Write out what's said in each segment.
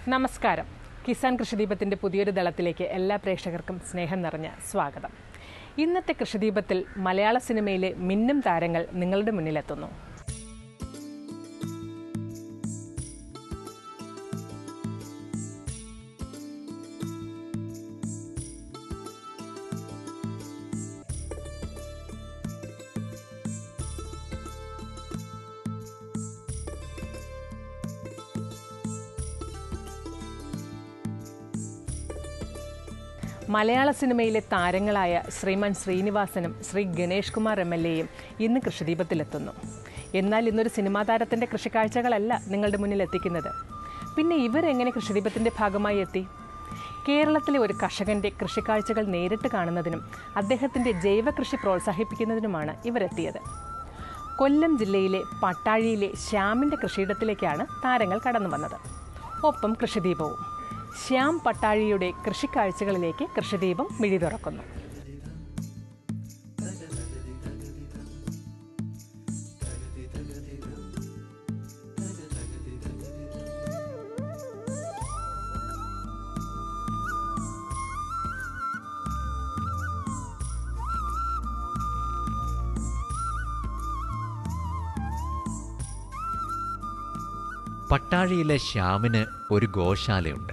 നമസ്കാരം കിസാൻ കൃഷിദീപത്തിൻ്റെ പുതിയൊരു ദളത്തിലേക്ക് എല്ലാ പ്രേക്ഷകർക്കും സ്നേഹം നിറഞ്ഞ സ്വാഗതം ഇന്നത്തെ കൃഷിദീപത്തിൽ മലയാള സിനിമയിലെ മിന്നും താരങ്ങൾ നിങ്ങളുടെ മുന്നിലെത്തുന്നു മലയാള സിനിമയിലെ താരങ്ങളായ ശ്രീമാൻ ശ്രീനിവാസനും ശ്രീ ഗണേഷ് കുമാർ എം എൽ എയും ഇന്ന് കൃഷിദീപത്തിലെത്തുന്നു എന്നാൽ ഇന്നൊരു സിനിമാ താരത്തിൻ്റെ കൃഷിക്കാഴ്ചകളല്ല നിങ്ങളുടെ മുന്നിൽ എത്തിക്കുന്നത് പിന്നെ ഇവരെങ്ങനെ കൃഷിദീപത്തിൻ്റെ ഭാഗമായി എത്തി കേരളത്തിലെ ഒരു കർഷകൻ്റെ കൃഷിക്കാഴ്ചകൾ നേരിട്ട് കാണുന്നതിനും അദ്ദേഹത്തിൻ്റെ ജൈവ കൃഷി പ്രോത്സാഹിപ്പിക്കുന്നതിനുമാണ് ഇവരെത്തിയത് കൊല്ലം ജില്ലയിലെ പട്ടാഴിയിലെ ശ്യാമിൻ്റെ കൃഷിയിടത്തിലേക്കാണ് താരങ്ങൾ കടന്നു വന്നത് ഒപ്പം കൃഷിദീപവും ശ്യാം പട്ടാഴിയുടെ കൃഷിക്കാഴ്ചകളിലേക്ക് കൃഷിദീപം മിഴി തുറക്കുന്നു പട്ടാഴിയിലെ ശ്യാമിന് ഒരു ഗോശാലയുണ്ട്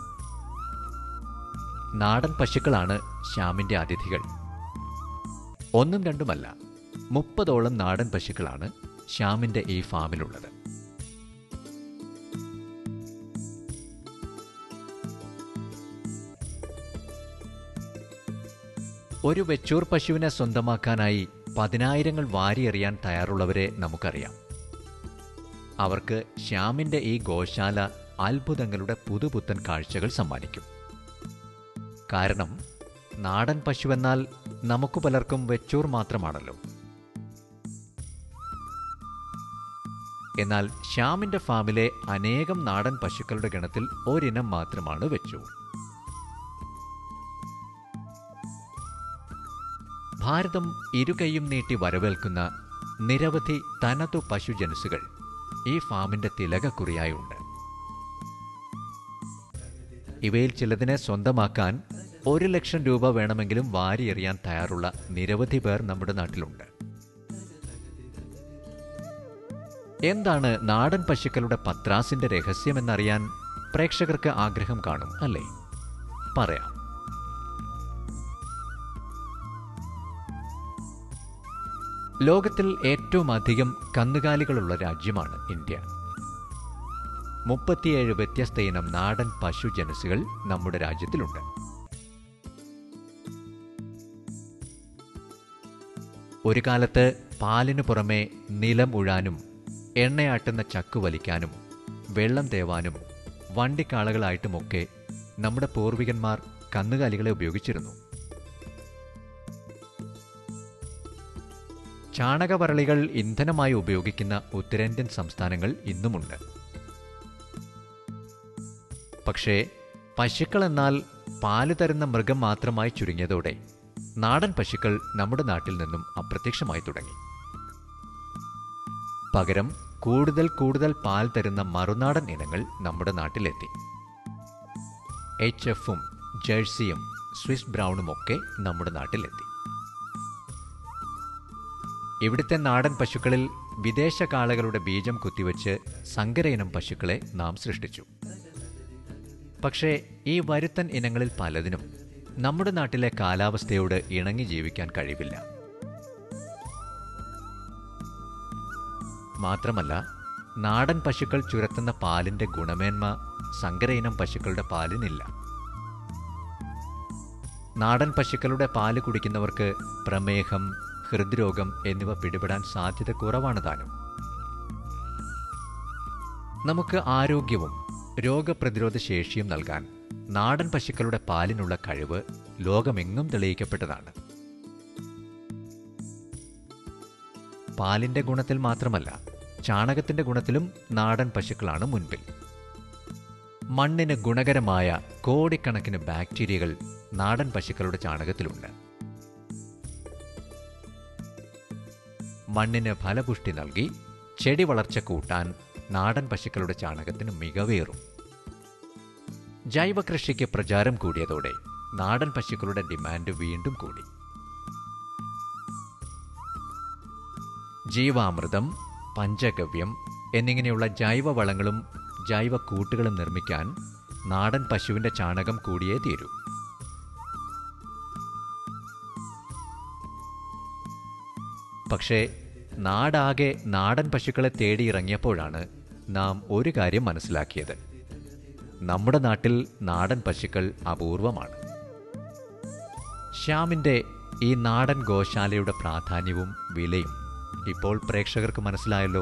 നാടൻ പശുക്കളാണ് ശ്യാമിന്റെ അതിഥികൾ ഒന്നും രണ്ടുമല്ല മുപ്പതോളം നാടൻ പശുക്കളാണ് ശ്യാമിന്റെ ഈ ഫാമിലുള്ളത് ഒരു വെച്ചൂർ പശുവിനെ സ്വന്തമാക്കാനായി പതിനായിരങ്ങൾ വാരിയെറിയാൻ തയ്യാറുള്ളവരെ നമുക്കറിയാം അവർക്ക് ശ്യാമിന്റെ ഈ ഗോശാല അത്ഭുതങ്ങളുടെ പുതുപുത്തൻ കാഴ്ചകൾ സമ്മാനിക്കും കാരണം നാടൻ പശുവെന്നാൽ നമുക്ക് പലർക്കും വെച്ചൂർ മാത്രമാണല്ലോ എന്നാൽ ശ്യാമിന്റെ ഫാമിലെ അനേകം നാടൻ പശുക്കളുടെ ഗണത്തിൽ ഒരിനം മാത്രമാണ് വെച്ചൂർ ഭാരതം ഇരുകൈയും നീട്ടി വരവേൽക്കുന്ന നിരവധി തനതു പശുജനുസുകൾ ഈ ഫാമിന്റെ തിലകക്കുറിയായുണ്ട് ഇവയിൽ ചിലതിനെ സ്വന്തമാക്കാൻ ഒരു ലക്ഷം രൂപ വേണമെങ്കിലും വാരിയെറിയാൻ തയ്യാറുള്ള നിരവധി പേർ നമ്മുടെ നാട്ടിലുണ്ട് എന്താണ് നാടൻ പശുക്കളുടെ പത്രാസിന്റെ രഹസ്യമെന്നറിയാൻ പ്രേക്ഷകർക്ക് ആഗ്രഹം കാണും അല്ലേ പറയാം ലോകത്തിൽ ഏറ്റവും അധികം കന്നുകാലികളുള്ള രാജ്യമാണ് ഇന്ത്യ മുപ്പത്തിയേഴ് വ്യത്യസ്ത ഇനം നാടൻ പശു ജനസുകൾ നമ്മുടെ രാജ്യത്തിലുണ്ട് ഒരു കാലത്ത് പാലിനു പുറമെ നിലം ഉഴാനും എണ്ണയാട്ടുന്ന ചക്കു വലിക്കാനും വെള്ളം തേവാനും വണ്ടിക്കാളകളായിട്ടുമൊക്കെ നമ്മുടെ പൂർവികന്മാർ കന്നുകാലികളെ ഉപയോഗിച്ചിരുന്നു ചാണകവരളികൾ ഇന്ധനമായി ഉപയോഗിക്കുന്ന ഉത്തരേന്ത്യൻ സംസ്ഥാനങ്ങൾ ഇന്നുമുണ്ട് പക്ഷേ പശുക്കൾ എന്നാൽ പാല് തരുന്ന മൃഗം മാത്രമായി ചുരുങ്ങിയതോടെ നാടൻ പശുക്കൾ നമ്മുടെ നാട്ടിൽ നിന്നും അപ്രത്യക്ഷമായി തുടങ്ങി പകരം കൂടുതൽ കൂടുതൽ പാൽ തരുന്ന മറുനാടൻ ഇനങ്ങൾ നമ്മുടെ നാട്ടിലെത്തി എച്ച് എഫും ജേഴ്സിയും സ്വിസ് ബ്രൗണുമൊക്കെ നമ്മുടെ നാട്ടിലെത്തി ഇവിടുത്തെ നാടൻ പശുക്കളിൽ വിദേശ കാളകളുടെ ബീജം കുത്തിവെച്ച് സങ്കര ഇനം പശുക്കളെ നാം സൃഷ്ടിച്ചു പക്ഷേ ഈ വരുത്തൻ ഇനങ്ങളിൽ പലതിനും നമ്മുടെ നാട്ടിലെ കാലാവസ്ഥയോട് ഇണങ്ങി ജീവിക്കാൻ കഴിവില്ല മാത്രമല്ല നാടൻ പശുക്കൾ ചുരത്തുന്ന പാലിന്റെ ഗുണമേന്മ സങ്കര ഇനം പശുക്കളുടെ പാലിനില്ല നാടൻ പശുക്കളുടെ പാല് കുടിക്കുന്നവർക്ക് പ്രമേഹം ഹൃദ്രോഗം എന്നിവ പിടിപെടാൻ സാധ്യത കുറവാണ് താനും നമുക്ക് ആരോഗ്യവും രോഗപ്രതിരോധ ശേഷിയും നൽകാൻ നാടൻ പശുക്കളുടെ പാലിനുള്ള കഴിവ് ലോകമെങ്ങും തെളിയിക്കപ്പെട്ടതാണ് പാലിന്റെ ഗുണത്തിൽ മാത്രമല്ല ചാണകത്തിന്റെ ഗുണത്തിലും നാടൻ പശുക്കളാണ് മുൻപിൽ മണ്ണിന് ഗുണകരമായ കോടിക്കണക്കിന് ബാക്ടീരിയകൾ നാടൻ പശുക്കളുടെ ചാണകത്തിലുണ്ട് മണ്ണിന് ഫലപുഷ്ടി നൽകി ചെടി വളർച്ച കൂട്ടാൻ നാടൻ പശുക്കളുടെ ചാണകത്തിന് മികവേറും ജൈവ കൃഷിക്ക് പ്രചാരം കൂടിയതോടെ നാടൻ പശുക്കളുടെ ഡിമാൻഡ് വീണ്ടും കൂടി ജീവാമൃതം പഞ്ചഗവ്യം എന്നിങ്ങനെയുള്ള ജൈവ വളങ്ങളും ജൈവ കൂട്ടുകളും നിർമ്മിക്കാൻ നാടൻ പശുവിന്റെ ചാണകം കൂടിയേ തീരൂ പക്ഷേ നാടാകെ നാടൻ പശുക്കളെ തേടി ഇറങ്ങിയപ്പോഴാണ് നാം ഒരു കാര്യം മനസ്സിലാക്കിയത് നമ്മുടെ നാട്ടിൽ നാടൻ പശുക്കൾ അപൂർവമാണ് ശ്യാമിന്റെ ഈ നാടൻ ഗോശാലയുടെ പ്രാധാന്യവും വിലയും ഇപ്പോൾ പ്രേക്ഷകർക്ക് മനസ്സിലായല്ലോ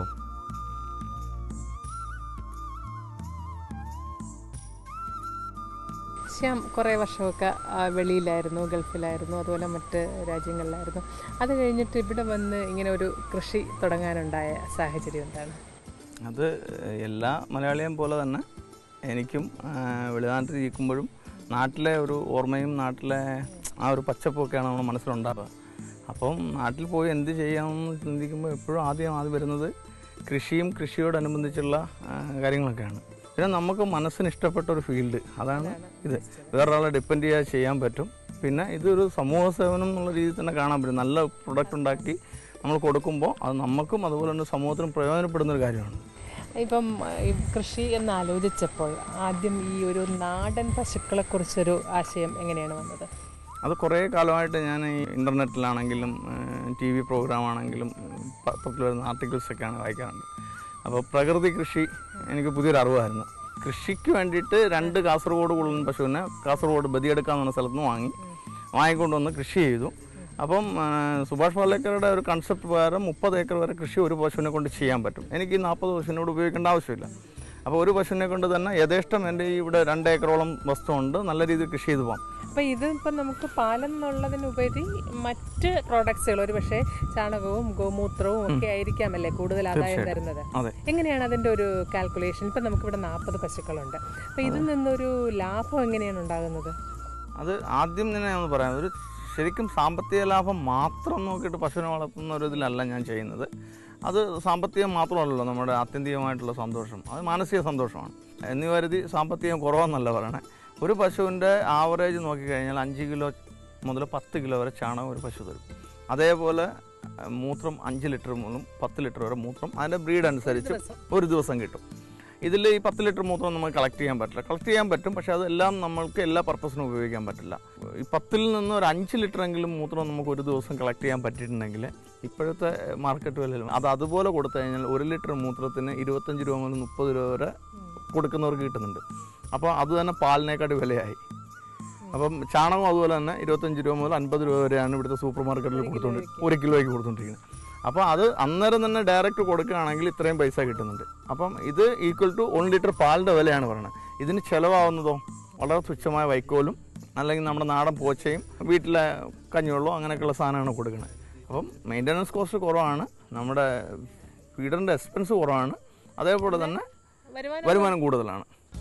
ശ്യാം കുറേ വർഷമൊക്കെ ആ, വെളിയിലായിരുന്നു ഗൾഫിലായിരുന്നു അതുപോലെ മറ്റ് രാജ്യങ്ങളിലായിരുന്നു അത് കഴിഞ്ഞിട്ട് ഇവിടെ വന്ന് ഇങ്ങനെ ഒരു കൃഷി തുടങ്ങാനുണ്ടായ സാഹചര്യം എന്താണ് അത് എല്ലാ മലയാളിയും പോലെ തന്നെ എനിക്കും ആ, വെളിനാട്ടിൽ ഇരിക്കുമ്പോഴും നാട്ടിലെ ഒരു ഓർമ്മയും നാട്ടിലെ ആ ഒരു പച്ചപ്പൊക്കെയാണ് നമ്മുടെ മനസ്സിലുണ്ടാവുക അപ്പം നാട്ടിൽ പോയി എന്ത് ചെയ്യാമെന്ന് ചിന്തിക്കുമ്പോൾ എപ്പോഴും ആദ്യം ആദ്യം വരുന്നത് കൃഷിയും കൃഷിയോടനുബന്ധിച്ചുള്ള ആ, കാര്യങ്ങളൊക്കെയാണ് പിന്നെ നമുക്ക് മനസ്സിന് ഇഷ്ടപ്പെട്ട ഒരു ഫീൽഡ് അതാണ് ഇത് വേറൊരാളെ ഡിപ്പെൻഡ് ചെയ്യാതെ ചെയ്യാൻ പറ്റും പിന്നെ ഇതൊരു സമൂഹ സേവനം എന്നുള്ള രീതിയിൽ തന്നെ കാണാൻ പറ്റും നല്ല പ്രൊഡക്റ്റ് ഉണ്ടാക്കി നമ്മൾ കൊടുക്കുമ്പോൾ അത് നമുക്കും അതുപോലെ തന്നെ സമൂഹത്തിനും പ്രയോജനപ്പെടുന്ന ഒരു കാര്യമാണ് ഇപ്പം ആ, ഈ കൃഷി എന്ന് ആലോചിച്ചപ്പോൾ ആദ്യം ഈ ഒരു നാടൻ പശുക്കളെക്കുറിച്ചൊരു ആശയം എങ്ങനെയാണ് വന്നത് അത് കുറേ കാലമായിട്ട് ഞാൻ ഈ ഇൻ്റർനെറ്റിലാണെങ്കിലും ടി വി പ്രോഗ്രാം ആണെങ്കിലും പത്രത്തിൽ വരുന്ന ആർട്ടിക്കിൾസൊക്കെയാണ് വായിക്കാറുണ്ട് അപ്പോൾ പ്രകൃതി കൃഷി എനിക്ക് പുതിയൊരു അറിവായിരുന്നു കൃഷിക്ക് വേണ്ടിയിട്ട് രണ്ട് കാസർഗോഡ് കുള്ളൻ പശുവിനെ കാസർഗോഡ് ബദിയെടുക്കുക എന്ന സ്ഥലത്ത് നിന്ന് വാങ്ങി വാങ്ങിക്കൊണ്ടുവന്ന് കൃഷി ചെയ്തു അപ്പം ആ, സുഭാഷ് പാലേക്കറുടെ ഒരു കൺസെപ്റ്റ് പ്രകാരം മുപ്പത് ഏക്കർ വരെ കൃഷി ഒരു പശുവിനെ കൊണ്ട് ചെയ്യാൻ പറ്റും എനിക്ക് ഈ നാൽപ്പത് പശുവിനോട് ഉപയോഗിക്കേണ്ട ആവശ്യമില്ല അപ്പോൾ ഒരു പശുവിനെ കൊണ്ട് തന്നെ യഥേഷ്ടം എൻ്റെ ഈ ഇവിടെ രണ്ട് ഏക്കറോളം വസ്തുണ്ട് നല്ല രീതിയിൽ കൃഷി ചെയ്തു പോകാം അപ്പം ഇത് ഇപ്പം നമുക്ക് പാലെന്നുള്ളതിനുപരി മറ്റ് പ്രോഡക്ട്സുകൾ ഒരു പക്ഷേ ചാണകവും ഗോമൂത്രവും ഒക്കെ ആയിരിക്കാമല്ലേ കൂടുതൽ ആദായം തരുന്നത് അതെ എങ്ങനെയാണ് അതിൻ്റെ ഒരു കാൽക്കുലേഷൻ ഇപ്പം നമുക്കിവിടെ നാൽപ്പത് പശുക്കളുണ്ട് അപ്പം ഇതിൽ നിന്നൊരു ലാഭം എങ്ങനെയാണ് ഉണ്ടാകുന്നത് അത് ആദ്യം തന്നെ ഞാൻ ഒന്ന് പറയാം ഒരു ശരിക്കും സാമ്പത്തിക ലാഭം മാത്രം നോക്കിയിട്ട് പശുവിനെ വളർത്തുന്ന ഒരു ഇതിലല്ല ഞാൻ ചെയ്യുന്നത് അത് സാമ്പത്തികം മാത്രമല്ലല്ലോ നമ്മുടെ ആത്യന്തികമായിട്ടുള്ള സന്തോഷം അത് മാനസിക സന്തോഷമാണ് എന്ന് കരുതി സാമ്പത്തികം കുറവെന്നല്ല പറയണേ ഒരു പശുവിൻ്റെ ആവറേജ് നോക്കിക്കഴിഞ്ഞാൽ അഞ്ച് കിലോ മുതൽ പത്ത് കിലോ വരെ ചാണകം ഒരു പശു തരും അതേപോലെ അഹ്, മൂത്രം അഞ്ച് ലിറ്റർ മുതലും പത്ത് ലിറ്റർ വരെ മൂത്രം അതിൻ്റെ ബ്രീഡ് അനുസരിച്ച് ഒരു ദിവസം കിട്ടും ഇതിൽ ഈ പത്ത് ലിറ്റർ മൂത്രം നമുക്ക് കളക്ട് ചെയ്യാൻ പറ്റില്ല കളക്ട് ചെയ്യാൻ പറ്റും പക്ഷേ അതെല്ലാം നമ്മൾക്ക് എല്ലാ പർപ്പസിനും ഉപയോഗിക്കാൻ പറ്റില്ല ഈ പത്തിൽ നിന്ന് ഒരു അഞ്ച് ലിറ്ററെങ്കിലും മൂത്രം നമുക്ക് ഒരു ദിവസം കളക്ട് ചെയ്യാൻ പറ്റിയിട്ടുണ്ടെങ്കിൽ ഇപ്പോഴത്തെ മാർക്കറ്റ് വിലയിൽ അത് അതുപോലെ കൊടുത്തു കഴിഞ്ഞാൽ ഒരു ലിറ്റർ മൂത്രത്തിന് ഇരുപത്തഞ്ച് രൂപ മുതൽ മുപ്പത് രൂപ വരെ കൊടുക്കുന്നവർക്ക് കിട്ടുന്നുണ്ട് അപ്പോൾ അത് തന്നെ പാലിനേക്കാട്ടി വിലയായി അപ്പം ചാണകം അതുപോലെ തന്നെ ഇരുപത്തഞ്ച് രൂപ മുതൽ അൻപത് രൂപ വരെയാണ് ഇവിടുത്തെ സൂപ്പർ മാർക്കറ്റിൽ കൊടുത്തുകൊണ്ട് ഒരു കിലോയ്ക്ക് കൊടുത്തുകൊണ്ടിരിക്കുന്നത് അപ്പോൾ അത് അന്നേരം തന്നെ ഡയറക്റ്റ് കൊടുക്കുകയാണെങ്കിൽ ഇത്രയും പൈസ കിട്ടുന്നുണ്ട് അപ്പം ഇത് ഈക്വൽ ടു വൺ ലിറ്റർ പാലിൻ്റെ വിലയാണ് പറയുന്നത് ഇതിന് ചിലവാകുന്നതോ വളരെ തുച്ഛമായ വൈക്കോലും അല്ലെങ്കിൽ നമ്മുടെ നാടൻ പോച്ചയും വീട്ടിലെ കഞ്ഞിവെള്ളവും അങ്ങനെയൊക്കെയുള്ള സാധനമാണ് കൊടുക്കുന്നത് അപ്പം മെയിൻ്റനൻസ് കോസ്റ്റ് കുറവാണ് നമ്മുടെ ഫീഡറിൻ്റെ എക്സ്പെൻസ് കുറവാണ് അതേപോലെ തന്നെ വരുമാനം കൂടുതലാണ്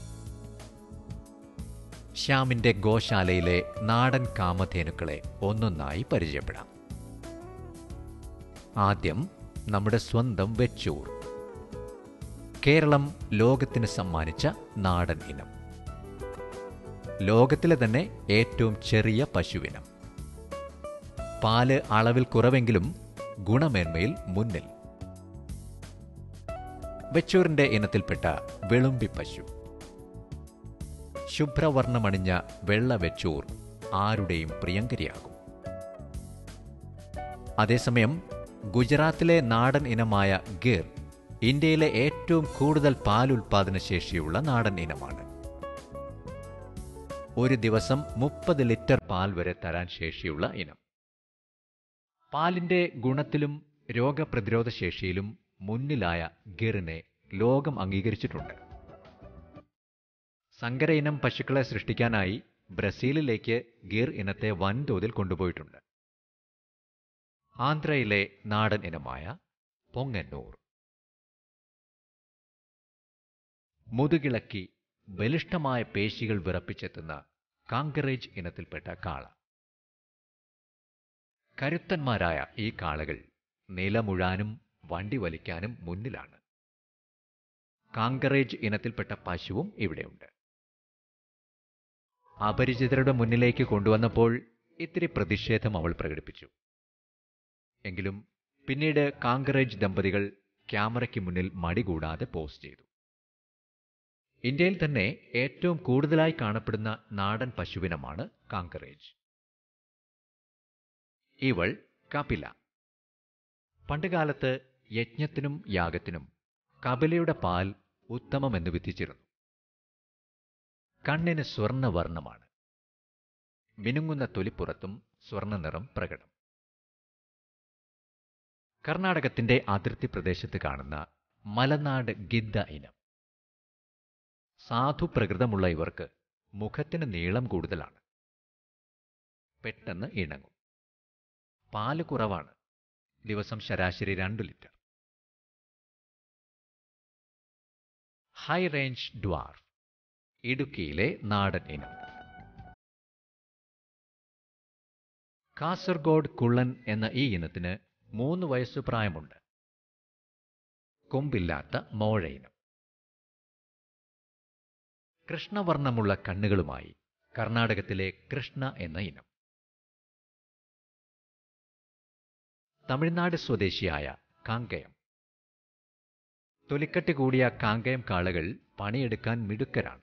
ശ്യാമിന്റെ ഗോശാലയിലെ നാടൻ കാമധേനുക്കളെ ഒന്നൊന്നായി പരിചയപ്പെടാം ആദ്യം നമ്മുടെ സ്വന്തം വെച്ചൂർ കേരളം ലോകത്തിന് സമ്മാനിച്ച നാടൻ ഇനം ലോകത്തിലെ തന്നെ ഏറ്റവും ചെറിയ പശുവിനം പാല് അളവിൽ കുറവെങ്കിലും ഗുണമേന്മയിൽ മുന്നിൽ വെച്ചൂറിന്റെ ഇനത്തിൽപ്പെട്ട വെളുമ്പി പശു ശുഭ്രവർണ്ണമണിഞ്ഞ വെള്ള വെച്ചൂർ ആരുടെയും പ്രിയങ്കരിയാകും അതേസമയം ഗുജറാത്തിലെ നാടൻ ഇനമായ ഗിർ ഇന്ത്യയിലെ ഏറ്റവും കൂടുതൽ പാലുൽപാദന ശേഷിയുള്ള നാടൻ ഇനമാണ് ഒരു ദിവസം മുപ്പത് ലിറ്റർ പാൽ വരെ തരാൻ ശേഷിയുള്ള ഇനം പാലിന്റെ ഗുണത്തിലും രോഗപ്രതിരോധ ശേഷിയിലും മുന്നിലായ ഗിറിനെ ലോകം അംഗീകരിച്ചിട്ടുണ്ട് സങ്കര ഇനം പശുക്കളെ സൃഷ്ടിക്കാനായി ബ്രസീലിലേക്ക് ഗിർ ഇനത്തെ വൻതോതിൽ കൊണ്ടുപോയിട്ടുണ്ട് ആന്ധ്രയിലെ നാടൻ ഇനമായ പൊങ്ങന്നൂർ മുതുകിളക്കി ബലിഷ്ഠമായ പേശികൾ വിറപ്പിച്ചെത്തുന്ന കാങ്കറേജ് ഇനത്തിൽപ്പെട്ട കാള കരുത്തന്മാരായ ഈ കാളകൾ നിലമുഴാനും വണ്ടി വലിക്കാനും മുന്നിലാണ് കാങ്കറേജ് ഇനത്തിൽപ്പെട്ട പശുവും ഇവിടെയുണ്ട് അപരിചിതരുടെ മുന്നിലേക്ക് കൊണ്ടുവന്നപ്പോൾ ഇത്തിരി പ്രതിഷേധം അവൾ പ്രകടിപ്പിച്ചു എങ്കിലും പിന്നീട് കാങ്കറേജ് ദമ്പതികൾ ക്യാമറയ്ക്ക് മുന്നിൽ മടികൂടാതെ പോസ്റ്റ് ചെയ്തു ഇന്ത്യയിൽ തന്നെ ഏറ്റവും കൂടുതലായി കാണപ്പെടുന്ന നാടൻ പശുവിനമാണ് കാങ്കറേജ് ഇവൾ കപില പണ്ടുകാലത്ത് യജ്ഞത്തിനും യാഗത്തിനും കപിലയുടെ പാൽ ഉത്തമമെന്ന് വിധിച്ചിരുന്നു കണ്ണിന് സ്വർണ്ണവർണ്ണമാണ് മിനുങ്ങുന്ന തൊലിപ്പുറത്തും സ്വർണ്ണ നിറം പ്രകടം കർണാടകത്തിന്റെ അതിർത്തി പ്രദേശത്ത് കാണുന്ന മലനാട് ഗിദ്ദ ഇനം സാധു പ്രകൃതമുള്ള ഇവർക്ക് മുഖത്തിന് നീളം കൂടുതലാണ് പെട്ടെന്ന് ഇണങ്ങും പാല് കുറവാണ് ദിവസം ശരാശരി രണ്ടു ലിറ്റർ ഹൈ റേഞ്ച് ഡ്വാർഫ് ഇടുക്കിയിലെ നാടൻ ഇനം കാസർഗോഡ് കുള്ളൻ എന്ന ഈ ഇനത്തിന് മൂന്ന് വയസ്സു പ്രായമുണ്ട് കൊമ്പില്ലാത്ത മോഴ ഇനം കൃഷ്ണവർണ്ണമുള്ള കണ്ണുകളുമായി കർണാടകത്തിലെ കൃഷ്ണ എന്ന ഇനം തമിഴ്നാട് സ്വദേശിയായ കാങ്കയം തൊലിക്കട്ടി കൂടിയ കാങ്കയം കാളകൾ പണിയെടുക്കാൻ മിടുക്കരാണ്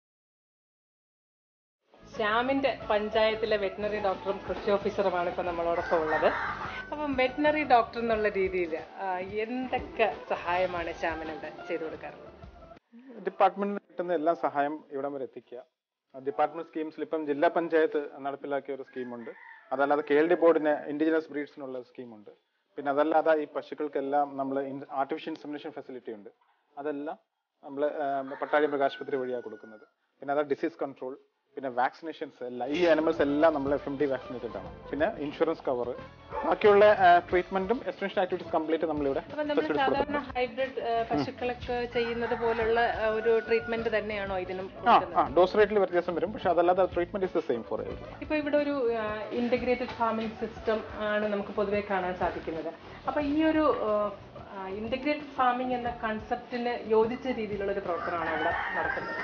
ശ്യാമിന്റെ പഞ്ചായത്തിലെ വെറ്റിനറി ഡോക്ടറും കൃഷി ഓഫീസറുമാണ് ഇപ്പൊ നമ്മളോടൊപ്പം ഉള്ളത് അപ്പം വെറ്റിനറി ഡോക്ടർ എന്നുള്ള രീതിയിൽ എന്തൊക്കെ സഹായമാണ് ശ്യാമിന് ഇവിടെ ചെയ്തു കൊടുക്കാറുള്ളത് ഡിപ്പാർട്ട്മെന്റിന് കിട്ടുന്ന എല്ലാ സഹായം ഇവിടം വരെ എത്തിക്കുക ഡിപ്പാർട്ട്മെന്റ് സ്കീംസിൽ ഇപ്പം ജില്ലാ പഞ്ചായത്ത് നടപ്പിലാക്കിയ ഒരു സ്കീമുണ്ട് അതല്ലാതെ കെ എൽ ഡി ബോർഡിന് ഇൻഡിജിനസ് ബ്രീഡ്സിനുള്ള സ്കീമുണ്ട് പിന്നെ അതല്ലാതെ ഈ പശുക്കൾക്കെല്ലാം നമ്മൾ ആർട്ടിഫിഷ്യൽ ഇൻസമിനേഷൻ ഫെസിലിറ്റി ഉണ്ട് അതെല്ലാം നമ്മൾ പട്ടാഴി മൃഗാശുപത്രി വഴിയാണ് കൊടുക്കുന്നത് പിന്നെ അത് ഡിസീസ് കൺട്രോൾ പിന്നെ വാക്സിനേഷൻസ് എല്ലാം ഈ അനിമൽസ് എല്ലാം നമ്മൾ എഫ് എം ഡി വാക്സിനേറ്റഡ് ആണ് പിന്നെ ഇൻഷുറൻസ് കവർ ബാക്കിയുള്ള ട്രീറ്റ്മെന്റും എക്സ്റ്റൻഷൻ ആക്ടിവിറ്റീസ് കംപ്ലീറ്റ് നമ്മളിവിടെ അപ്പൊ നമ്മൾ facilities കൊടുക്കുന്നുണ്ട്. സാധാരണ ഹൈബ്രിഡ് പശുക്കളൊക്കെ ചെയ്യുന്നത് പോലുള്ള ആ, ഒരു ട്രീറ്റ്മെന്റ് തന്നെയാണോ ഇതിനും ആ കൊടുക്കുന്നത് ആ ഡോസ് റേറ്റിൽ വ്യത്യാസം വരും പക്ഷെ അതല്ലാതെ treatment is the same for every ഇപ്പൊ ഇവിടെ ഒരു ഇന്റഗ്രേറ്റഡ് ഫാമിംഗ് സിസ്റ്റം ആണ് നമുക്ക് പൊതുവെ കാണാൻ സാധിക്കുന്നത് അപ്പൊ ഈ ഒരു ഇന്റഗ്രേറ്റഡ് ഫാമിംഗ് എന്ന കൺസെപ്റ്റിന് യോജിച്ച രീതിയിലുള്ള ഒരു പ്രവർത്തനമാണ് ഇവിടെ നടക്കുന്നത്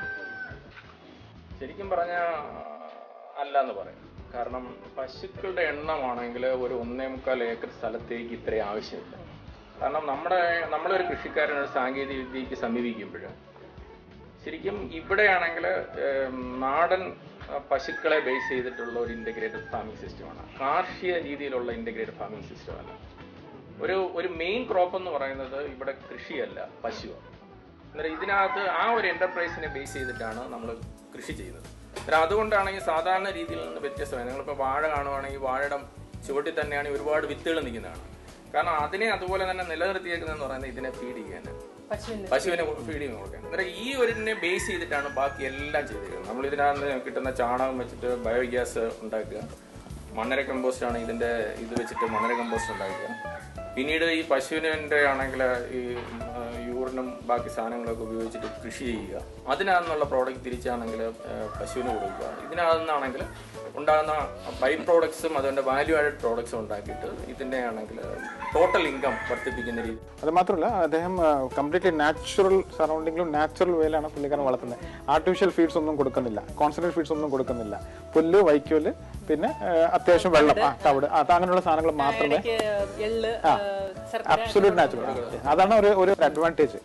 ശരിക്കും പറഞ്ഞാൽ അല്ല എന്ന് പറയും കാരണം പശുക്കളുടെ എണ്ണമാണെങ്കിൽ ഒരു ഒന്നേ മുക്കാൽ ഏക്കർ സ്ഥലത്തേക്ക് ഇത്രയും ആവശ്യമില്ല കാരണം നമ്മുടെ നമ്മളൊരു കൃഷിക്കാരൻ ഒരു സാങ്കേതിക വിദ്യക്ക് സമീപിക്കുമ്പോൾ ശരിക്കും ഇവിടെയാണെങ്കിൽ നാടൻ ആ, പശുക്കളെ ബേസ് ചെയ്തിട്ടുള്ള ഒരു ഇൻ്റഗ്രേറ്റഡ് ഫാമിംഗ് സിസ്റ്റമാണ് കാർഷിക രീതിയിലുള്ള ഇൻ്റഗ്രേറ്റഡ് ഫാമിംഗ് സിസ്റ്റമല്ല ഒരു ഒരു മെയിൻ ക്രോപ്പ് എന്ന് പറയുന്നത് ഇവിടെ കൃഷിയല്ല പശുവാണ് അന്നേരം ഇതിനകത്ത് ആ ഒരു എന്റർപ്രൈസിനെ ബേസ് ചെയ്തിട്ടാണ് നമ്മൾ കൃഷി ചെയ്യുന്നത് അന്നേരം അതുകൊണ്ടാണെങ്കിൽ സാധാരണ രീതിയിൽ നിന്ന് വ്യത്യസ്തമായി നിങ്ങളിപ്പോൾ വാഴ കാണുവാണെങ്കിൽ വാഴയുടെ ചുവട്ടിൽ തന്നെയാണ് ഒരുപാട് വിത്തുകൾ നിൽക്കുന്നതാണ് കാരണം അതിനെ അതുപോലെ തന്നെ നിലനിർത്തിയേക്കുന്നതെന്ന് പറയുന്നത് ഇതിനെ ഫീഡ് ചെയ്യാനാണ് പശുവിന് പശുവിനെ ഫീഡിങ് കൊടുക്കാൻ അന്നേരം ഈ ഒരിനെ ബേസ് ചെയ്തിട്ടാണ് ബാക്കി എല്ലാം ചെയ്തിരിക്കുന്നത് നമ്മൾ ഇതിനകത്ത് കിട്ടുന്ന ചാണകം വെച്ചിട്ട് ബയോഗ്യാസ് ഉണ്ടാക്കുക മണ്ണര കമ്പോസ്റ്റ് ആണ് ഇതിന്റെ ഇത് വെച്ചിട്ട് മണ്ണര കമ്പോസ്റ്റ് ഉണ്ടാക്കുക പിന്നീട് ഈ പശുവിൻ്റെ ആണെങ്കിൽ ഈ ആ, യൂറിനും ബാക്കി സാധനങ്ങളൊക്കെ ഉപയോഗിച്ചിട്ട് കൃഷി ചെയ്യുക അതിനകത്തുനിന്നുള്ള പ്രോഡക്റ്റ് തിരിച്ചാണെങ്കിൽ പശുവിന് കൊടുക്കുക ഇതിനകത്തുനിന്നാണെങ്കിൽ ഉണ്ടാകുന്ന ബൈ പ്രോഡക്ട്സും അതുകൊണ്ട് വാല്യൂ ആഡഡ് പ്രോഡക്ട്സും ഉണ്ടാക്കിയിട്ട് ഇതിൻ്റെ ആണെങ്കിൽ ടോട്ടൽ ഇൻകം വർദ്ധിപ്പിക്കുന്ന രീതി അത് മാത്രമല്ല അദ്ദേഹം കംപ്ലീറ്റ്ലി നാച്ചുറൽ സറൗണ്ടിങ്ങിലും നാച്ചുറൽ വേയിലാണ് പുള്ളിക്കാരൻ വളർത്തുന്നത് ആർട്ടിഫിഷ്യൽ ഫീഡ്സ് ഒന്നും കൊടുക്കുന്നില്ല കോൺസെൻട്രേറ്റ് ഫീഡ്സ് ഒന്നും കൊടുക്കുന്നില്ല പുല്ല് വൈക്കോല് പിന്നെ ആ, അത്യാവശ്യം വെള്ളം ആ തവിട് അത് അങ്ങനെയുള്ള സാധനങ്ങൾ മാത്രമേ ഇടയ്ക്ക് എള്ള് ആ, ശർക്കര അബ്സൊല്യൂട്ട് നാച്ചുറൽ അതാണ് ഒരു ഒരു അഡ്വാൻറ്റേജ്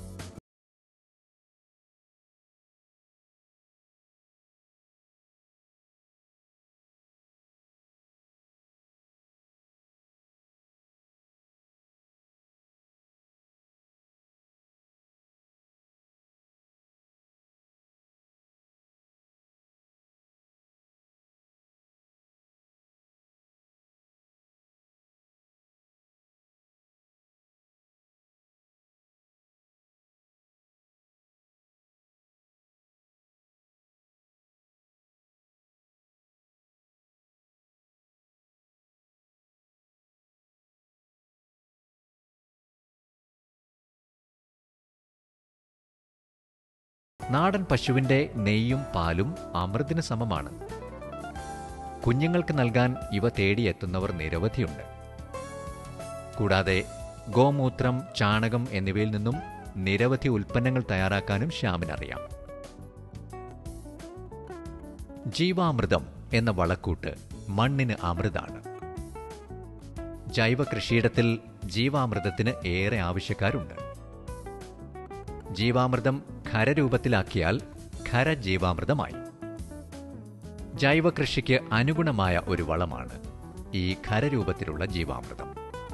നാടൻ പശുവിന്റെ നെയ്യും പാലും അമൃതിന് സമമാണ് കുഞ്ഞുങ്ങൾക്ക് നൽകാൻ ഇവ തേടിയെത്തുന്നവർ നിരവധിയുണ്ട് കൂടാതെ ഗോമൂത്രം ചാണകം എന്നിവയിൽ നിന്നും നിരവധി ഉൽപ്പന്നങ്ങൾ തയ്യാറാക്കാനും ശ്യാമിനറിയാം ജീവാമൃതം എന്ന വളക്കൂട്ട് മണ്ണിന് അമൃതാണ് ജൈവ കൃഷിയിടത്തിൽ ജീവാമൃതത്തിന് ഏറെ ആവശ്യക്കാരുണ്ട് ജീവാമൃതം ഖരരൂപത്തിലാക്കിയാൽ ഖരജീവാമൃതമായി ജൈവ കൃഷിക്ക് അനുഗുണമായ ഒരു വളമാണ് ഈ ഖരരൂപത്തിലുള്ള ജീവാമൃതം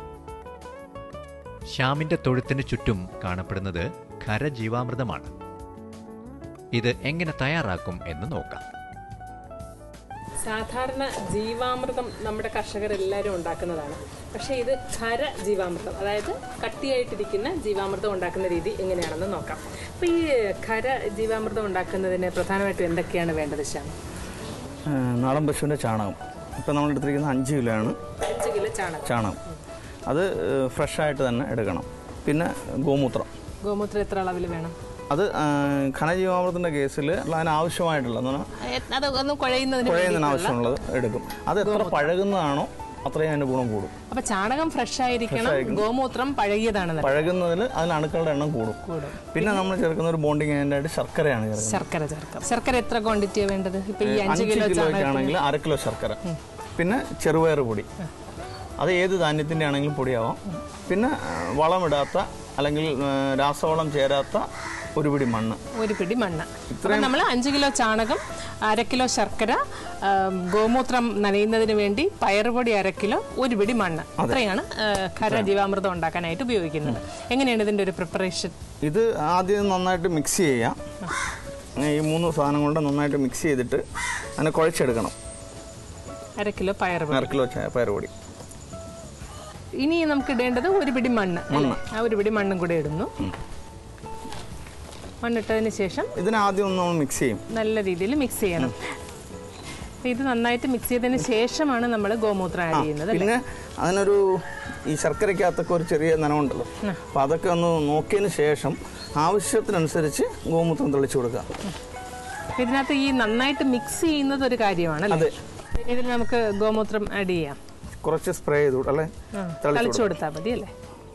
ശ്യാമിന്റെ തൊഴുത്തിന് ചുറ്റും കാണപ്പെടുന്നത് ഖരജീവാമൃതമാണ് ഇത് എങ്ങനെ തയ്യാറാക്കും എന്ന് നോക്കാം സാധാരണ ജീവാമൃതം നമ്മുടെ കർഷകർ എല്ലാവരും ഉണ്ടാക്കുന്നതാണ് പക്ഷേ ഇത് ഖര ജീവാമൃതം അതായത് കട്ടിയായിട്ടിരിക്കുന്ന ജീവാമൃതം ഉണ്ടാക്കുന്ന രീതി എങ്ങനെയാണെന്ന് നോക്കാം അപ്പോൾ ഈ ഖര ജീവാമൃതം ഉണ്ടാക്കുന്നതിന് പ്രധാനമായിട്ടും എന്തൊക്കെയാണ് വേണ്ടത് ശ്യാം ആ, നാടൻ പശുവിൻ്റെ ചാണകം ഇപ്പം നമ്മൾ എടുത്തിരിക്കുന്ന അഞ്ച് കിലോ ആണ് അഞ്ച് കിലോ ചാണകം ചാണകം അത് ഫ്രഷായിട്ട് തന്നെ എടുക്കണം പിന്നെ ഗോമൂത്രം ഗോമൂത്രം എത്ര അളവിൽ വേണം അത് ആ, ഘനജീവാമൃതത്തിൻ്റെ കേസിൽ അതിന് ആവശ്യമായിട്ടുള്ള എന്ന് പറഞ്ഞാൽ അത് ഒന്ന് കുഴയുന്നതിന് കുഴയുന്നതിന് ആവശ്യമുള്ളത് എടുക്കും അത് എത്ര പഴകുന്നതാണോ അത്രയും അതിൻ്റെ ഗുണം കൂടും അപ്പൊ ചാണകം ഫ്രഷ് ആയിരിക്കണം ഗോമൂത്രം പഴകിയതാണ് പഴകുന്നതിൽ അതിന് അണുക്കളുടെ എണ്ണം കൂടും പിന്നെ നമ്മൾ ചേർക്കുന്ന ഒരു ബോണ്ടിങ് ഏജൻ്റായിട്ട് ശർക്കരയാണ് ചേർക്കുന്നത് ശർക്കര ചേർക്കാം ശർക്കര എത്ര ക്വാണ്ടിറ്റിയാണ് വേണ്ടത് ഇപ്പൊ ഈ അഞ്ച് അഞ്ച് കിലോ ചാണകം കിലോയ്ക്കാണെങ്കിൽ അര കിലോ ശർക്കര പിന്നെ ചെറുപയർ പൊടി അത് ഏത് ധാന്യത്തിൻ്റെ ആണെങ്കിലും പൊടിയാവാം പിന്നെ ആ, വളമിടാത്ത അല്ലെങ്കിൽ ആ, രാസവളം ചേരാത്ത ഒരു പിടി മണ്ണ് ഒരു പിടി മണ്ണ് അപ്പം നമ്മൾ അഞ്ച് കിലോ ചാണകം അര കിലോ ശർക്കര ആ, ഗോമൂത്രം നനയുന്നതിന് വേണ്ടി പയറുപൊടി അര കിലോ ഒരു പിടി മണ്ണ് ഇത്രയാണ് ആ, ഖര ജീവാമൃതം ഉണ്ടാക്കാനായിട്ട് ഉപയോഗിക്കുന്നത് എങ്ങനെയാണ് ഇതിന്റെ ഒരു പ്രിപ്പറേഷൻ ഇത് ആദ്യം നന്നായിട്ട് മിക്സ് ചെയ്യാം ഈ മൂന്ന് സാധനം കൊണ്ട് നന്നായിട്ട് മിക്സ് ചെയ്തിട്ട് അതിനെ കുഴച്ചെടുക്കണം അര കിലോ പയറുപൊടി അര കിലോ ചായ പയർ പൊടി ഇനി നമുക്ക് ഇടേണ്ടത് ഒരു പിടി മണ്ണ് അല്ലേ? ആ ഒരു പിടി മണ്ണും കൂടെ ഇടുന്നു മണ്ണിട്ടതിന് ശേഷം ഇതിനെ ആദ്യം ഒന്ന് നമ്മൾ മിക്സ് ചെയ്യും നല്ല രീതിയിൽ മിക്സ് ചെയ്യണം അപ്പൊ ഇത് നന്നായിട്ട് മിക്സ് ചെയ്തതിന് ശേഷമാണ് നമ്മൾ ഗോമൂത്രം ആഡ് ചെയ്യുന്നത് അല്ലേ? പിന്നെ അതിനൊരു ഈ ശർക്കരയ്ക്കകത്തൊക്കെ ഒരു ചെറിയ നനവുണ്ടല്ലോ അപ്പം അതൊക്കെ ഒന്ന് നോക്കിയതിന് ശേഷം ആവശ്യത്തിനനുസരിച്ച് ഗോമൂത്രം തെളിച്ചു കൊടുക്കുക അപ്പൊ ഇതിനകത്ത് ഈ നന്നായിട്ട് മിക്സ് ചെയ്യുന്നത് ഒരു കാര്യമാണ് അല്ലേ? ഇതിൽ നമുക്ക് ഗോമൂത്രം ആഡ് ചെയ്യാം കുറച്ച് സ്പ്രേ ചെയ്തു വിടും, അല്ലേ ആ, തളിച്ചു തളിച്ചു കൊടുത്താൽ മതി അല്ലേ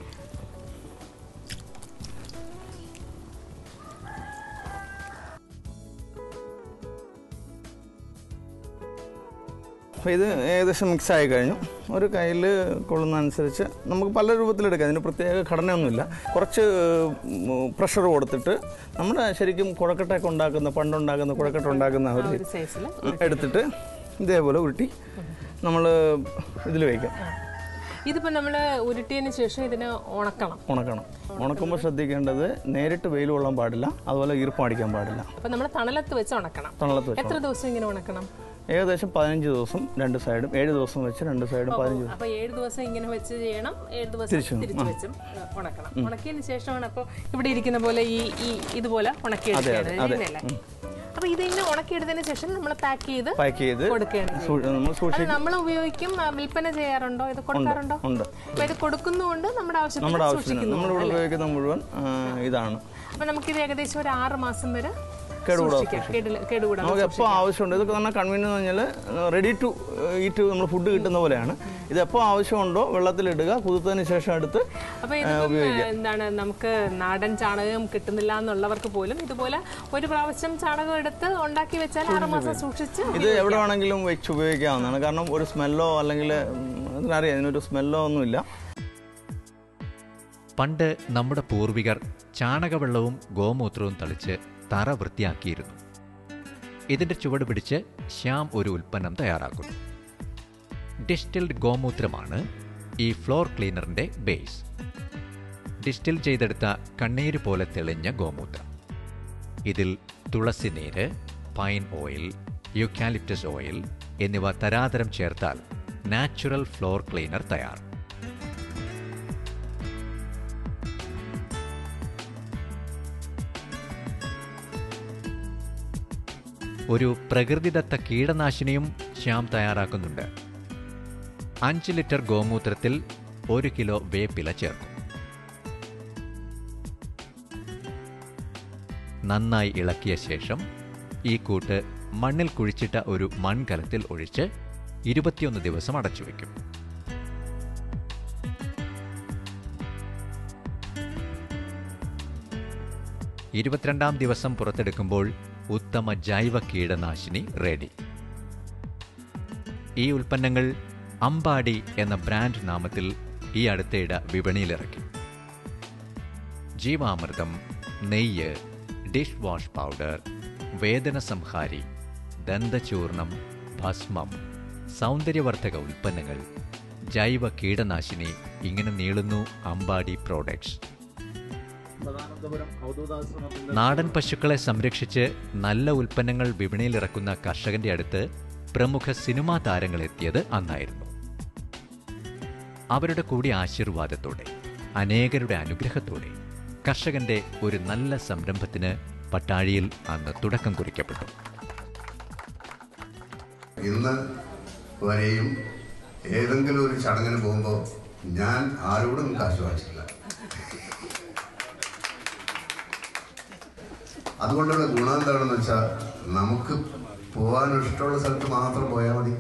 അപ്പോൾ ഇത് ഏകദേശം മിക്സ് ആയി കഴിഞ്ഞു ഒരു കയ്യിൽ കൊള്ളുന്നതനുസരിച്ച് നമുക്ക് പല രൂപത്തിലെടുക്കാം അതിന് പ്രത്യേക ഘടനയൊന്നുമില്ല കുറച്ച് പ്രഷർ കൊടുത്തിട്ട് നമ്മുടെ ശരിക്കും കുഴക്കട്ടയൊക്കെ ഉണ്ടാക്കുന്ന പണ്ടുണ്ടാക്കുന്ന കുഴക്കട്ട ഉണ്ടാക്കുന്ന ഒരു ഒരു സൈസിൽ എടുത്തിട്ട് ഇതേപോലെ ഉരുട്ടി നമ്മൾ ഇതിൽ വയ്ക്കും ഇതിപ്പോ നമ്മൾ ഉരുട്ടിയതിന് ശേഷം ഇതിനെ ഉണക്കണം ഉണക്കണം ഉണക്കുമ്പോൾ ശ്രദ്ധിക്കേണ്ടത് നേരിട്ട് വെയിൽ കൊള്ളാൻ പാടില്ല അതുപോലെ ഈർപ്പം അടിക്കാൻ പാടില്ല അപ്പൊ നമ്മൾ തണലത്ത് വെച്ച് ഉണക്കണം തണലത്ത് വെച്ച് എത്ര ദിവസം ഇങ്ങനെ ഉണക്കണം ഏകദേശം പതിനഞ്ച് ദിവസം രണ്ട് സൈഡും ഏഴ് ദിവസം വെച്ച് രണ്ട് സൈഡും പതിനഞ്ച് ദിവസം അപ്പൊ ഏഴ് ദിവസം ഇങ്ങനെ വെച്ച് ചെയ്യണം ഏഴ് ദിവസം തിരിച്ചും, തിരിച്ചു വെച്ചും ഏ, ഉണക്കണം ഉണക്കിയതിന് ശേഷമാണ് അപ്പോൾ ഇവിടെ ഇരിക്കുന്ന പോലെ ഈ ഈ ഇതുപോലെ ഉണക്കിയെടുക്കുകയാണ് ചെയ്യുന്നതല്ലേ അപ്പൊ ഇതിങ്ങനെ ഉണക്കിയെടുത്തതിന് ശേഷം നമ്മൾ പാക്ക് ചെയ്ത് പാക്ക് ചെയ്ത് കൊടുക്കുകയാണ് സൂ- നമ്മൾ അത് സൂക്ഷിക്കും നമ്മൾ ഉപയോഗിക്കും ആ, വിൽപ്പന ചെയ്യാറുണ്ടോ ഇത് കൊടുക്കാറുണ്ടോ ഉണ്ട് അപ്പൊ ഇത് കൊടുക്കുന്നതുകൊണ്ട് നമ്മുടെ ആവശ്യത്തിന് നമ്മുടെ ആവശ്യത്തിന് സൂക്ഷിക്കുന്നു നമ്മളിവിടെ ഉപയോഗിക്കുന്ന മുഴുവൻ ആ, ഇതാണ് അപ്പൊ നമുക്കിത് ഏകദേശം ഒരു ആറ് മാസം വരെ കേടുകൂടാതെ സൂക്ഷിക്കാം കേടില്ല- കേടുകൂടാതെ നമുക്ക് എപ്പോൾ ആവശ്യമുണ്ട് ഇതൊക്കെ തന്നെ കൺവീനിയൻ എന്ന് പറഞ്ഞാൽ റെഡി ടു ഈറ്റ് നമ്മൾ ഫുഡ് കിട്ടുന്ന പോലെയാണ് ഇത് എപ്പോൾ ആവശ്യമുണ്ടോ വെള്ളത്തിലിടുക കുതിർത്തതിന് ശേഷം എടുത്ത് അപ്പൊ ഇതിപ്പം എന്താണ് നമുക്ക് നാടൻ ചാണകം കിട്ടുന്നില്ല എന്നുള്ളവർക്ക് പോലും ഇതുപോലെ ഒരു പ്രാവശ്യം ചാണകം എടുത്ത് ഉണ്ടാക്കി വെച്ചാൽ ആറ് മാസം സൂക്ഷിച്ച് ഇത് എവിടെ വേണമെങ്കിലും വെച്ച് ഉപയോഗിക്കാവുന്നതാണ് കാരണം ഒരു സ്മെല്ലോ അല്ലെങ്കിൽ ഇതിനറിയാം ഇതിനൊരു സ്മെല്ലോ ഒന്നുമില്ല പണ്ട് നമ്മുടെ പൂർവികർ ചാണകവെള്ളവും ഗോമൂത്രവും തളിച്ച് തറ വൃത്തിയാക്കിയിരുന്നു ഇതിന്റെ ചുവട് പിടിച്ച് ശ്യാം ഒരു ഉൽപ്പന്നം തയ്യാറാക്കുന്നു ഡിസ്റ്റിൽഡ് ഗോമൂത്രമാണ് ഈ ഫ്ലോർ ക്ലീനറിന്റെ ബേസ് ഡിസ്റ്റിൽ ചെയ്തെടുത്ത കണ്ണീര് പോലെ തെളിഞ്ഞ ഗോമൂത്രം ഇതിൽ തുളസി നീര് പൈൻ ഓയിൽ യുക്കാലിപ്റ്റസ് ഓയിൽ എന്നിവ തരാതരം ചേർത്താൽ നാച്ചുറൽ ഫ്ലോർ ക്ലീനർ തയ്യാർ ഒരു പ്രകൃതിദത്ത കീടനാശിനിയും ശ്യാം തയ്യാറാക്കുന്നുണ്ട് അഞ്ച് ലിറ്റർ ഗോമൂത്രത്തിൽ ഒരു കിലോ വേപ്പില ചേർക്കും നന്നായി ഇളക്കിയ ശേഷം ഈ കൂട്ട് മണ്ണിൽ കുഴിച്ചിട്ട ഒരു മൺകലത്തിൽ ഒഴിച്ച് ഇരുപത്തിയൊന്ന് ദിവസം അടച്ചുവെക്കും ഇരുപത്തിരണ്ടാം ദിവസം പുറത്തെടുക്കുമ്പോൾ ഉത്തമ ജൈവ കീടനാശിനി റെഡി ഈ ഉൽപ്പന്നങ്ങൾ അമ്പാടി എന്ന ബ്രാൻഡ് നാമത്തിൽ ഈ അടുത്തിടെ വിപണിയിലിറക്കി ജീവാമൃതം നെയ്യ് ഡിഷ് വാഷ് പൗഡർ വേദന സംഹാരി ദന്തചൂർണം ഭസ്മം സൗന്ദര്യവർദ്ധക ഉൽപ്പന്നങ്ങൾ ജൈവ കീടനാശിനി ഇങ്ങനെ നീളുന്നു അമ്പാടി പ്രോഡക്ട്സ് നാടൻ പശുക്കളെ സംരക്ഷിച്ച് നല്ല ഉൽപ്പന്നങ്ങൾ വിപണിയിലിറക്കുന്ന കർഷകന്റെ അടുത്ത് പ്രമുഖ സിനിമാ താരങ്ങൾ എത്തിയത് അന്നായിരുന്നു അവരുടെ കൂടി ആശീർവാദത്തോടെ അനേകരുടെ അനുഗ്രഹത്തോടെ കർഷകന്റെ ഒരു നല്ല സംരംഭത്തിന് പട്ടാഴിയിൽ അന്ന് തുടക്കം കുറിക്കപ്പെട്ടു ഇന്ന് വരെയും ഏതെങ്കിലും ഒരു ചടങ്ങിന് പോകുമ്പോൾ ഞാൻ ആരോടും കാശ് വാങ്ങിച്ചില്ല അതുകൊണ്ടുള്ള ഗുണം എന്താണെന്ന് വെച്ചാൽ നമുക്ക് പോകാൻ ഇഷ്ടമുള്ള സ്ഥലത്ത് മാത്രം പോയാൽ മതി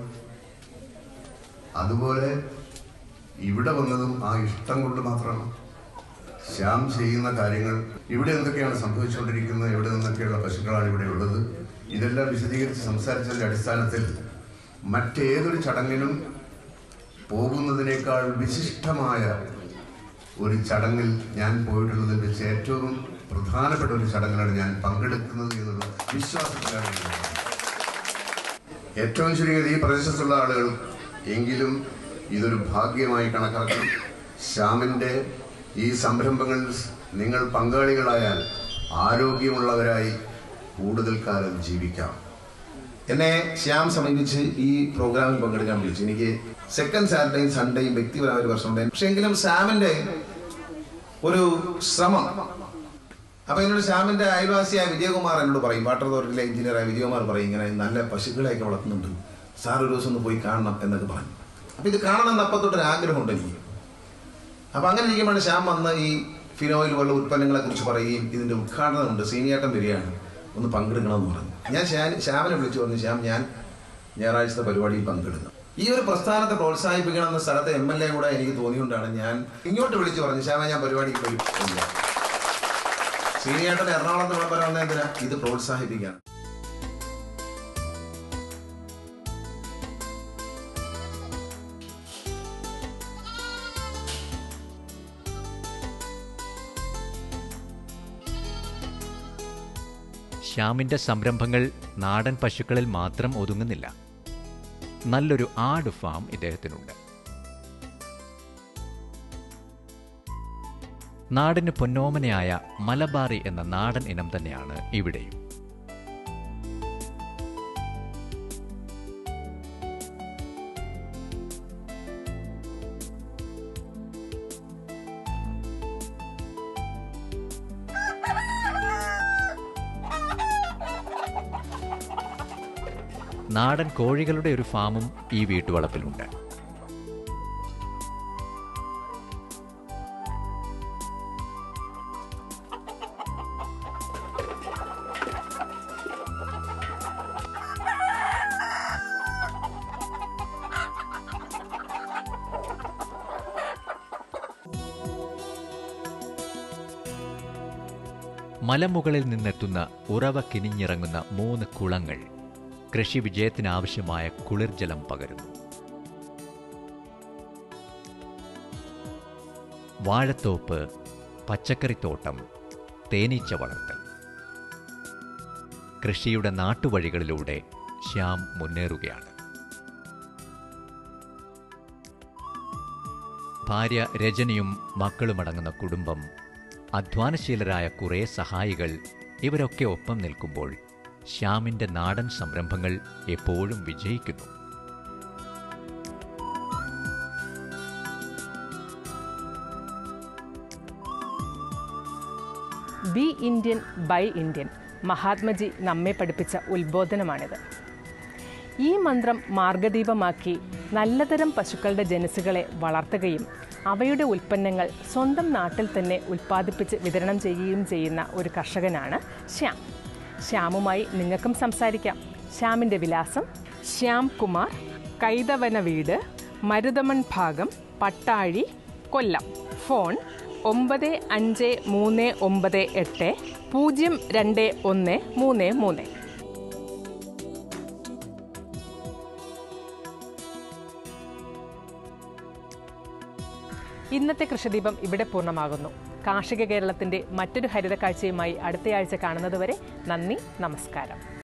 അതുപോലെ ഇവിടെ വന്നതും ആ ഇഷ്ടം കൊണ്ട് മാത്രമാണ് ശ്യാം ചെയ്യുന്ന കാര്യങ്ങൾ ഇവിടെ എന്തൊക്കെയാണ് സംഭവിച്ചുകൊണ്ടിരിക്കുന്നത് എവിടെ നിന്നൊക്കെയുള്ള പശുക്കളാണ് ഇവിടെ ഉള്ളത് ഇതെല്ലാം വിശദീകരിച്ച് സംസാരിച്ചതിന്റെ അടിസ്ഥാനത്തിൽ മറ്റേതൊരു ചടങ്ങിനും പോകുന്നതിനേക്കാൾ വിശിഷ്ടമായ ഒരു ചടങ്ങിൽ ഞാൻ പോയിട്ടുള്ളതിൽ വെച്ച് ഏറ്റവും പ്രധാനപ്പെട്ട ഒരു ചടങ്ങിലാണ് ഞാൻ പങ്കെടുക്കുന്നത് എന്നുള്ള വിശ്വാസത്തിലാണ് ഞാൻ പോകുന്നത്. ഏറ്റവും ചുരുങ്ങിയത് ഈ പ്രദേശത്തുള്ള ആളുകൾ എങ്കിലും ഇതൊരു ഭാഗ്യമായി കണക്കാക്കണം ശ്യാമിൻ്റെ ഈ സംരംഭങ്ങളിൽ നിങ്ങൾ പങ്കാളികളായാൽ ആരോഗ്യമുള്ളവരായി കൂടുതൽ കാലം ജീവിക്കാം എന്നെ ശ്യാം സമീപിച്ച് ഈ പ്രോഗ്രാമിൽ പങ്കെടുക്കാൻ വിളിച്ചു എനിക്ക് സെക്കൻഡ് സാറ്റർഡേയും സൺഡേയും വ്യക്തിപരമായ ഒരു വർഷം ഉണ്ടായിരുന്നു പക്ഷെ എങ്കിലും ശ്യാമിന്റെ ഒരു ശ്രമം അപ്പൊ എന്നോട് ശ്യാമിന്റെ അയൽവാസിയായ വിജയകുമാർ എന്നോട് പറയും വാട്ടർ അതോറിറ്റിയിലെ എഞ്ചിനീയറായ വിജയകുമാർ പറയും ഇങ്ങനെ നല്ല പശുക്കളെയൊക്കെ വളർത്തുന്നുണ്ട് സാർ ഒരു ദിവസം ഒന്ന് പോയി കാണണം എന്നൊക്കെ പറഞ്ഞു അപ്പൊ ഇത് കാണണം എന്ന് അപ്പത്തൊട്ടൊരു ആഗ്രഹമുണ്ട് എനിക്ക് അപ്പൊ അങ്ങനെ ഇരിക്കുമ്പോഴാണ് ശ്യാം വന്ന് ഈ ഫിനോയിൽ പോലുള്ള ഉൽപ്പന്നങ്ങളെ കുറിച്ച് പറയുകയും ഇതിന്റെ ഉദ്ഘാടനമുണ്ട് സീനിയാട്ടം വരികയാണ് ഒന്ന് പങ്കെടുക്കണമെന്ന് പറഞ്ഞു ഞാൻ ശ്യാ- ശ്യാമിനെ വിളിച്ചു പറഞ്ഞു ശ്യാം ഞാൻ ഞായറാഴ്ചത്തെ പരിപാടിയിൽ പങ്കെടുക്കണം ഈ ഒരു പ്രസ്ഥാനത്തെ പ്രോത്സാഹിപ്പിക്കണം എന്ന സ്ഥലത്തെ എം എൽ എ കൂടെ എനിക്ക് തോന്നിയുകൊണ്ടാണ് ഞാൻ ഇങ്ങോട്ട് വിളിച്ചു പറഞ്ഞു ശ്യാമ ഞാൻ പരിപാടിക്ക് പോയി ഇല്ല. സീനിയാട്ടൻ എറണാകുളത്ത് വിളംബരം വന്ന എന്തിനാ ഇത് പ്രോത്സാഹിപ്പിക്കാൻ ശ്യാമിന്റെ സംരംഭങ്ങൾ നാടൻ പശുക്കളിൽ മാത്രം ഒതുങ്ങുന്നില്ല നല്ലൊരു ആട് ഫാം ഇദ്ദേഹത്തിനുണ്ട് നാടിന് പൊന്നോമനയായ മലബാറി എന്ന നാടൻ ഇനം തന്നെയാണ് ഇവിടെയും നാടൻ കോഴികളുടെ ഒരു ഫാമും ഈ വീട്ടുവളപ്പിലുണ്ട് മലമുകളിൽ നിന്നെത്തുന്ന ഉറവ കിനിഞ്ഞിറങ്ങുന്ന മൂന്ന് കുളങ്ങൾ കൃഷി വിജയത്തിനാവശ്യമായ കുളിർജലം പകരുന്നു വാഴത്തോപ്പ് പച്ചക്കറിത്തോട്ടം തേനീച്ച വളർത്തൽ കൃഷിയുടെ നാട്ടുവഴികളിലൂടെ ശ്യാം മുന്നേറുകയാണ് ഭാര്യ രജനിയും മക്കളുമടങ്ങുന്ന കുടുംബം അധ്വാനശീലരായ കുറേ സഹായികൾ ഇവരൊക്കെ ഒപ്പം നിൽക്കുമ്പോൾ ശ്യാമിന്റെ നാടൻ സംരംഭങ്ങൾ എപ്പോഴും വിജയിക്കുന്നു be Indian buy Indian Mahatmaji നമ്മെ പഠിപ്പിച്ച ഉത്ബോധനമാണിത് ഈ മന്ത്രം മാർഗദീപമാക്കി നല്ലതരം പശുക്കളുടെ ജനുസുകളെ വളർത്തുകയും അവയുടെ ഉൽപ്പന്നങ്ങൾ സ്വന്തം നാട്ടിൽ തന്നെ ഉൽപ്പാദിപ്പിച്ച് വിതരണം ചെയ്യുകയും ചെയ്യുന്ന ഒരു കർഷകനാണ് ശ്യാം ശ്യാമുമായി നിങ്ങൾക്കും സംസാരിക്കാം ശ്യാമിൻ്റെ വിലാസം ശ്യാം കുമാർ കൈതവന വീട് മരുതമൺ ഭാഗം പട്ടാഴി കൊല്ലം ഫോൺ ഒമ്പത് അഞ്ച് മൂന്ന് ഒമ്പത് എട്ട് പൂജ്യം രണ്ട് ഒന്ന് മൂന്ന് മൂന്ന് ഇന്നത്തെ കൃഷിദീപം ഇവിടെ പൂർണ്ണമാകുന്നു കാർഷിക കേരളത്തിന്റെ മറ്റൊരു ഹരിത കാഴ്ചയുമായി അടുത്തയാഴ്ച കാണുന്നതുവരെ നന്ദി നമസ്കാരം